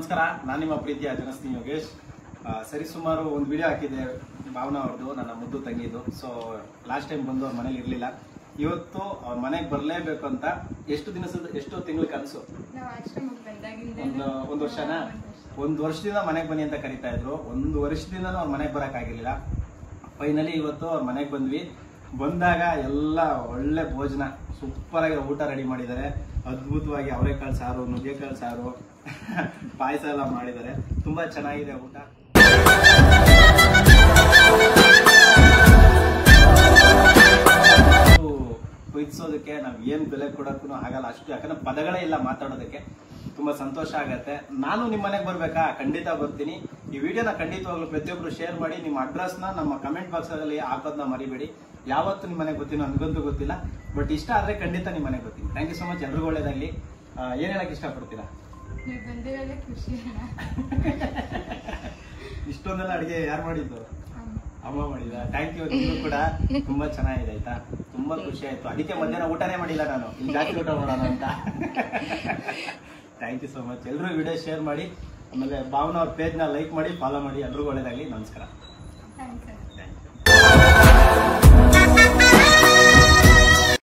ನಮಸ್ಕಾರ ನಾನು ನಿಮ್ಮ ಪ್ರೀತಿಯ ಜನಸ್ನಿ ಯೋಗೇಶ್ ಆ, ಸರಿಸುಮಾರು ಒಂದು ವಿಡಿಯೋ ಹಾಕಿದ್ದೆ ಭಾವನಾ ಅವ್ರದ್ದು ನನ್ನ ಮುದ್ದು ತಂಗಿದು ಸೊ ಲಾಸ್ಟ್ ಟೈಮ್ ಬಂದು ಅವ್ರ ಮನೇಲಿ ಇರಲಿಲ್ಲ ಇವತ್ತು ಅವ್ರ ಮನೆಗೆ ಬರಲೇಬೇಕು ಅಂತ ಎಷ್ಟು ದಿನಸದ ಎಷ್ಟು ತಿಂಗಳ ಕನಸು ನಾವು ಆಶ್ರಮಕ್ಕೆ ಬಂದಾಗಿಂದ ಒಂದು ಒಂದು ವರ್ಷನ ಒಂದು ವರ್ಷದಿಂದ ಮನೆಗೆ ಬನ್ನಿ ಅಂತ ಕರಿತಾ ಇದ್ರು ಒಂದು ವರ್ಷದಿಂದ ಅವ್ರ ಮನೆಗೆ ಬರೋಕ್ಕಾಗಿರ್ಲಿಲ್ಲ ಫೈನಲಿ ಇವತ್ತು ಅವ್ರ ಮನೆಗೆ ಬಂದ್ವಿ ಬಂದಾಗ ಎಲ್ಲ ಒಳ್ಳೆ ಭೋಜನ ಸೂಪರ್ ಆಗಿ ಊಟ ರೆಡಿ ಮಾಡಿದ್ದಾರೆ ಅದ್ಭುತವಾಗಿ ಅವರೆಕಾಳು ಸಾರು ನುಗ್ಗೆಕಾಳು ಸಾರು ಪಾಯಸ ಎಲ್ಲ ಮಾಡಿದ್ದಾರೆ ತುಂಬಾ ಚೆನ್ನಾಗಿದೆ ಊಟ ಇದು ಕೊಯ್ಸೋದಕ್ಕೆ ನಾವು ಏನ್ ಬೆಲೆ ಕೊಡಕ್ಕೂ ಆಗಲ್ಲ ಅಷ್ಟು ಯಾಕಂದ್ರೆ ಪದಗಳೇ ಇಲ್ಲ ಮಾತಾಡೋದಕ್ಕೆ ತುಂಬಾ ಸಂತೋಷ ಆಗತ್ತೆ ನಾನು ನಿಮ್ಮ ಮನೆಗೆ ಬರ್ಬೇಕಾ ಖಂಡಿತ ಬರ್ತೀನಿ ಈ ವಿಡಿಯೋನ ಖಂಡಿತವಾಗ್ಲೂ ಪ್ರತಿಯೊಬ್ರು ಶೇರ್ ಮಾಡಿ ನಿಮ್ಮ ಅಡ್ರೆಸ್ ನ ನಮ್ಮ ಕಮೆಂಟ್ ಬಾಕ್ಸ್ ಅಲ್ಲಿ ಹಾಕೋದನ್ನ ಮರಿಬೇಡಿ ಯಾವತ್ತು ನಿಮ್ಮ ಮನೆಗೆ ಬರ್ತೀನೋ ನನ್ಗಂತೂ ಗೊತ್ತಿಲ್ಲ ಬಟ್ ಇಷ್ಟ ಆದ್ರೆ ಖಂಡಿತ ನಿಮ್ಮ ಮನೆಗೆ ಬರ್ತೀನಿ ಥ್ಯಾಂಕ್ ಯು ಸೊ ಮಚ್ ಎಲ್ರಿಗೂ ಒಳ್ಳೇದಾಗ್ಲಿ ಆ, ಏನ್ ಹೇಳಕ್ ಇಷ್ಟಪಡ್ತೀರಾ ನೀವು ಬಂದಿರೋದೇ ಖುಷಿ ಅಣ್ಣ. ಇಷ್ಟೊಂದೆಲ್ಲ ಅಡಿಗೆ ಯಾರು ಮಾಡಿದ್ದು ಅಮ್ಮ. ಅಮ್ಮ ಮಾಡಿದ ಥ್ಯಾಂಕ್ ಯು ನಿಮ್ಗೂ ಕೂಡ ತುಂಬಾ ಚೆನ್ನಾಗಿದೆ ಆಯ್ತಾ ತುಂಬಾ ಖುಷಿ ಆಯ್ತು ಅದಕ್ಕೆ ಮಧ್ಯಾಹ್ನ ಊಟನೇ ಮಾಡಿಲ್ಲ ನಾನು ಇಲ್ಲಿ ಜಾಸ್ತಿ ಊಟ ಮಾಡೋಣ ಅಂತ ಥ್ಯಾಂಕ್ ಯು ಸೊ ಮಚ್ ಎಲ್ಲರೂ ವಿಡಿಯೋ ಶೇರ್ ಮಾಡಿ ಆಮೇಲೆ ಭಾವನಾ ಅವ್ರ ಪೇಜ್ನ ಲೈಕ್ ಮಾಡಿ ಫಾಲೋ ಮಾಡಿ ಎಲ್ರಿಗೂ ಒಳ್ಳೇದಾಗಲಿ ನಮಸ್ಕಾರ Thanks ಅಣ್ಣ. Thank you